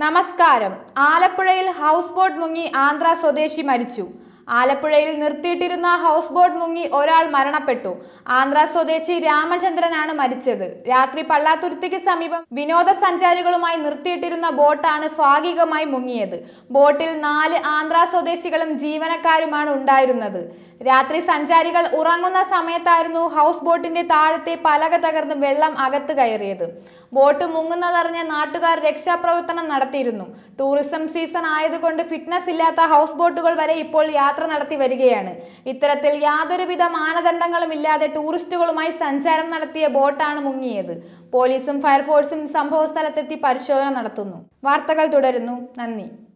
നമസ്കാരം ആലപ്പുഴയിൽ house boat മുങ്ങി ആന്ധ്ര സ്വദേശി മരിച്ചു ആലപ്പുഴയിൽ നിർത്തിയിട്ടിരുന്ന ഹൗസ് ബോട്ട് മുങ്ങി ഒരാൾ മരണപ്പെട്ടു ആന്ധ്ര സ്വദേശി രാമചന്ദ്രനാണ് മരിച്ചത് രാത്രി പള്ളാത്തുരുത്തിക്ക് സമീപം വിനോദസഞ്ചാരികളുമായി നിർത്തിയിട്ടിരുന്ന ബോട്ടാണ് ഭാഗികമായി മുങ്ങിയത് ബോട്ടിൽ നാല് ആന്ധ്ര സ്വദേശികളും ജീവനക്കാരുമാണ് ഉണ്ടായിരുന്നത് രാത്രി സഞ്ചാരികൾ ഉറങ്ങുന്ന സമയത്തായിരുന്നു ഹൗസ് ബോട്ടിന്റെ താഴത്തെ പലക തകർന്ന് വെള്ളം അകത്ത് കയറിയത് ബോട്ട് മുങ്ങുന്നതറിഞ്ഞ നാട്ടുകാർ രക്ഷാപ്രവർത്തനം നടത്തിയിരുന്നു ടൂറിസം സീസൺ ആയതുകൊണ്ട് ഫിറ്റ്നസ് ഇല്ലാത്ത ഹൗസ് ബോട്ടുകൾ വരെ ഇപ്പോൾ യാത്ര നടത്തി വരികയാണ് ഇത്തരത്തിൽ യാതൊരുവിധ മാനദണ്ഡങ്ങളും ഇല്ലാതെ ടൂറിസ്റ്റുകളുമായി സഞ്ചാരം നടത്തിയ ബോട്ടാണ് മുങ്ങിയത് പോലീസും ഫയർഫോഴ്സും സംഭവ സ്ഥലത്തെത്തി പരിശോധന നടത്തുന്നു വാർത്തകൾ തുടരുന്നു നന്ദി